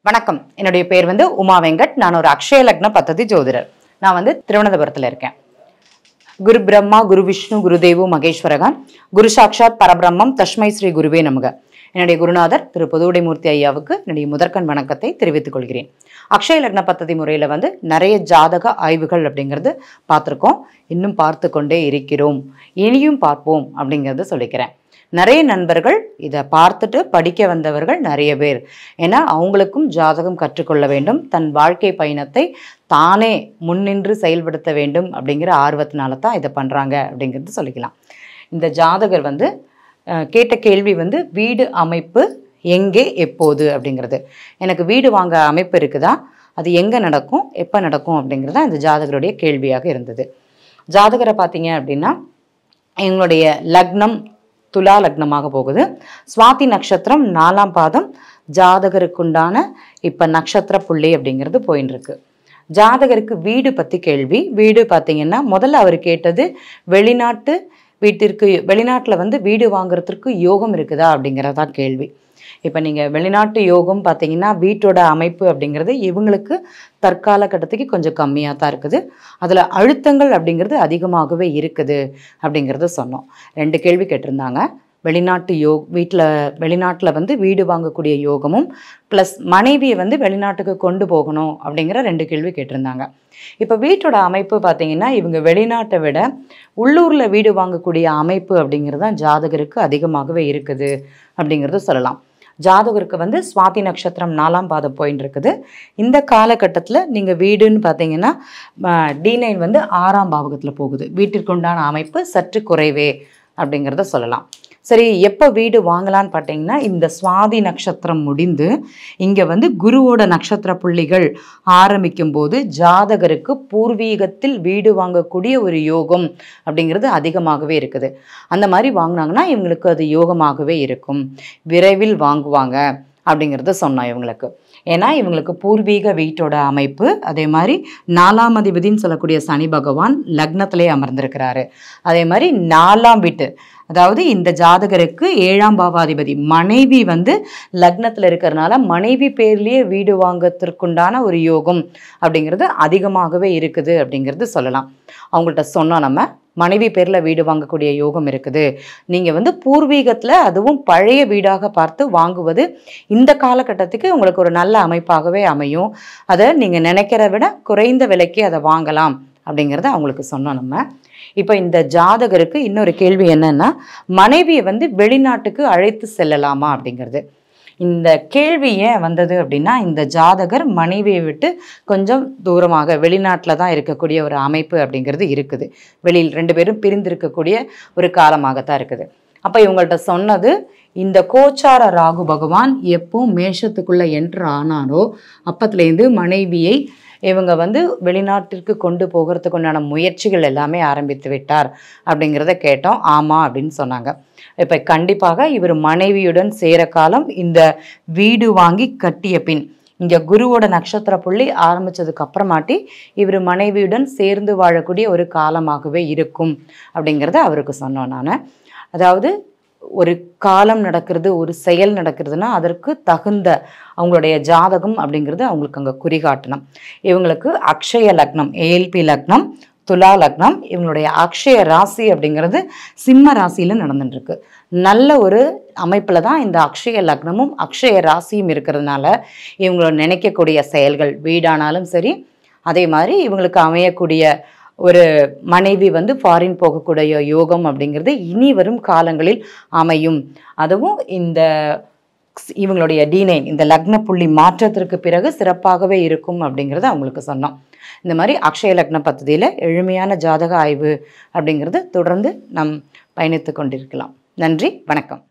வணக்கம் என்னுடைய பேர் வந்து உமா வெங்கட் நான் ஒரு அக்ஷய லக்ன பத்ததி ஜோதிடர் நான் வந்து திருவனந்தபுரத்தில் இருக்கேன் குரு பிரம்மா குரு விஷ்ணு குரு தேவு மகேஸ்வரகா குரு சாக்ஷாத் பரபிரம்மம் தஸ்மை ஸ்ரீ குருவே நமக என்னுடைய குருநாதர் திரு புதுவுடைமூர்த்தி ஐயாவுக்கு என்னுடைய முதற்கண் வணக்கத்தை தெரிவித்துக் கொள்கிறேன் அக்ஷய லக்ன பத்ததி முறையில் வந்து நிறைய ஜாதக ஆய்வுகள் அப்படிங்கிறது பார்த்துருக்கோம் இன்னும் பார்த்து கொண்டே இருக்கிறோம் இனியும் பார்ப்போம் அப்படிங்கிறத சொல்லிக்கிறேன் நிறைய நண்பர்கள் இதை பார்த்துட்டு படிக்க வந்தவர்கள் நிறைய பேர் ஏன்னா அவங்களுக்கும் ஜாதகம் கற்றுக்கொள்ள வேண்டும் தன் வாழ்க்கை பயணத்தை தானே முன்னின்று செயல்படுத்த வேண்டும் அப்படிங்கிற ஆர்வத்தினால தான் இதை பண்ணுறாங்க அப்படிங்கிறது சொல்லிக்கலாம் இந்த ஜாதகர் வந்து அஹ், கேட்ட கேள்வி வந்து வீடு அமைப்பு எங்கே எப்போது அப்படிங்கிறது எனக்கு வீடு வாங்க அமைப்பு இருக்குதா அது எங்கே நடக்கும் எப்போ நடக்கும் அப்படிங்கிறது தான் இந்த ஜாதகருடைய கேள்வியாக இருந்தது ஜாதகரை பார்த்தீங்க அப்படின்னா எங்களுடைய லக்னம் துலா லக்னமாக போகுது சுவாதி நட்சத்திரம் நாலாம் பாதம் ஜாதகருக்குண்டான இப்போ நட்சத்திர புள்ளி அப்படிங்கிறது போயின்னு இருக்கு ஜாதகருக்கு வீடு பற்றி கேள்வி வீடு பார்த்தீங்கன்னா முதல்ல அவர் கேட்டது வெளிநாட்டு வீட்டிற்கு வெளிநாட்டில் வந்து வீடு வாங்குறதுக்கு யோகம் இருக்குதா அப்படிங்கிறதா கேள்வி இப்போ நீங்கள் வெளிநாட்டு யோகம் பார்த்தீங்கன்னா வீட்டோட அமைப்பு அப்படிங்கிறது இவங்களுக்கு தற்கால கட்டத்துக்கு கொஞ்சம் கம்மியாக தான் இருக்குது அதில் அழுத்தங்கள் அப்படிங்கிறது அதிகமாகவே இருக்குது அப்படிங்கிறத சொன்னோம் ரெண்டு கேள்வி கேட்டிருந்தாங்க வெளிநாட்டு யோக் வீட்டில் வெளிநாட்டில் வந்து வீடு வாங்கக்கூடிய யோகமும் ப்ளஸ் மனைவியை வந்து வெளிநாட்டுக்கு கொண்டு போகணும் அப்படிங்கிற ரெண்டு கேள்வி கேட்டிருந்தாங்க இப்போ வீட்டோட அமைப்பு பார்த்தீங்கன்னா இவங்க வெளிநாட்டை விட உள்ளூரில் வீடு வாங்கக்கூடிய அமைப்பு அப்படிங்கிறது தான் ஜாதகருக்கு அதிகமாகவே இருக்குது அப்படிங்கிறத சொல்லலாம் ஜாதகருக்கு வந்து சுவாதி நட்சத்திரம் நாலாம் பாதம் போயின்னு இருக்குது இந்த காலகட்டத்தில் நீங்கள் வீடுன்னு பார்த்தீங்கன்னா டி நைன் வந்து ஆறாம் பாவகத்தில் போகுது வீட்டிற்குண்டான அமைப்பு சற்று குறைவே அப்படிங்கிறத சொல்லலாம் சரி எப்போ வீடு வாங்கலான்னு பார்த்தீங்கன்னா இந்த சுவாதி நட்சத்திரம் முடிந்து இங்கே வந்து குருவோட நட்சத்திர புள்ளிகள் ஆரம்பிக்கும் போது ஜாதகருக்கு பூர்வீகத்தில் வீடு வாங்கக்கூடிய ஒரு யோகம் அப்படிங்கிறது அதிகமாகவே இருக்குது அந்த மாதிரி வாங்கினாங்கன்னா இவங்களுக்கு அது யோகமாகவே இருக்கும் விரைவில் வாங்குவாங்க அப்படிங்கிறத சொன்னோம் இவங்களுக்கு ஏன்னா இவங்களுக்கு பூர்வீக வீட்டோட அமைப்பு அதே மாதிரி நாலாம் அதிபதின்னு சொல்லக்கூடிய சனி பகவான் லக்னத்திலே அமர்ந்திருக்கிறாரு அதே மாதிரி நாலாம் வீட்டு அதாவது இந்த ஜாதகருக்கு ஏழாம் பாவாதிபதி மனைவி வந்து லக்னத்தில் இருக்கிறனால மனைவி பேர்லேயே வீடு வாங்கத்திற்குண்டான ஒரு யோகம் அப்படிங்கிறது அதிகமாகவே இருக்குது அப்படிங்கிறது சொல்லலாம் அவங்கள்ட்ட சொன்னோம் நம்ம மனைவி பேரில் வீடு வாங்கக்கூடிய யோகம் இருக்குது நீங்கள் வந்து பூர்வீகத்தில் அதுவும் பழைய வீடாக பார்த்து வாங்குவது இந்த காலகட்டத்துக்கு உங்களுக்கு ஒரு நல்ல அமைப்பாகவே அமையும் அதை நீங்கள் நினைக்கிறத விட குறைந்த விலைக்கு அதை வாங்கலாம் அப்படிங்கிறத அவங்களுக்கு சொன்னோம் நம்ம இப்போ இந்த ஜாதகருக்கு இன்னொரு கேள்வி என்னன்னா மனைவியை வந்து வெளிநாட்டுக்கு அழைத்து செல்லலாமா அப்படிங்கிறது இந்த கேள்வி ஏன் வந்தது அப்படின்னா இந்த ஜாதகர் மனைவியை விட்டு கொஞ்சம் தூரமாக வெளிநாட்டில் தான் இருக்கக்கூடிய ஒரு அமைப்பு அப்படிங்கிறது இருக்குது வெளியில் ரெண்டு பேரும் பிரிந்திருக்கக்கூடிய ஒரு காலமாகத்தான் இருக்குது அப்போ இவங்கள்ட்ட சொன்னது இந்த கோச்சார ராகு பகவான் எப்போ மேஷத்துக்குள்ளே என்ட்ரு ஆனாரோ அப்பத்துலேருந்து மனைவியை இவங்க வந்து வெளிநாட்டிற்கு கொண்டு போகிறதுக்கு உண்டான முயற்சிகள் எல்லாமே ஆரம்பித்து விட்டார் அப்படிங்கிறத கேட்டோம் ஆமாம் அப்படின்னு சொன்னாங்க இப்போ கண்டிப்பாக இவர் மனைவியுடன் சேர காலம் இந்த வீடு வாங்கி கட்டிய பின் இங்கே குருவோட நட்சத்திர புள்ளி ஆரம்பிச்சதுக்கு அப்புறமாட்டி இவர் மனைவியுடன் சேர்ந்து வாழக்கூடிய ஒரு காலமாகவே இருக்கும் அப்படிங்கிறத அவருக்கு சொன்னோம் நான் அதாவது ஒரு காலம் நடக்கிறது ஒரு செயல் நடக்கிறதுனா அதற்கு தகுந்த அவங்களுடைய ஜாதகம் அப்படிங்கிறது அவங்களுக்கு அங்கே குறிகாட்டணும் இவங்களுக்கு அக்ஷய லக்னம் ஏஎல்பி லக்னம் துலா லக்னம் இவங்களுடைய அக்ஷய ராசி அப்படிங்கிறது சிம்ம ராசியில் நடந்துட்டுருக்கு நல்ல ஒரு அமைப்பில் தான் இந்த அக்ஷய லக்னமும் அக்ஷய ராசியும் இருக்கிறதுனால இவங்கள நினைக்கக்கூடிய செயல்கள் வீடானாலும் சரி அதே மாதிரி இவங்களுக்கு அமையக்கூடிய ஒரு மனைவி வந்து ஃபாரின் போகக்கூடிய யோகம் அப்படிங்கிறது இனி வரும் காலங்களில் அமையும் அதுவும் இந்த இவங்களுடைய டீனைன் இந்த லக்ன புள்ளி மாற்றத்திற்கு பிறகு சிறப்பாகவே இருக்கும் அப்படிங்கிறத அவங்களுக்கு சொன்னோம் இந்த மாதிரி அக்ஷய லக்ன பദ്ധதியில் எளிமையான ஜாதக ஆய்வு அப்படிங்கிறது தொடர்ந்து நாம் பயணித்து கொண்டிருக்கலாம் நன்றி வணக்கம்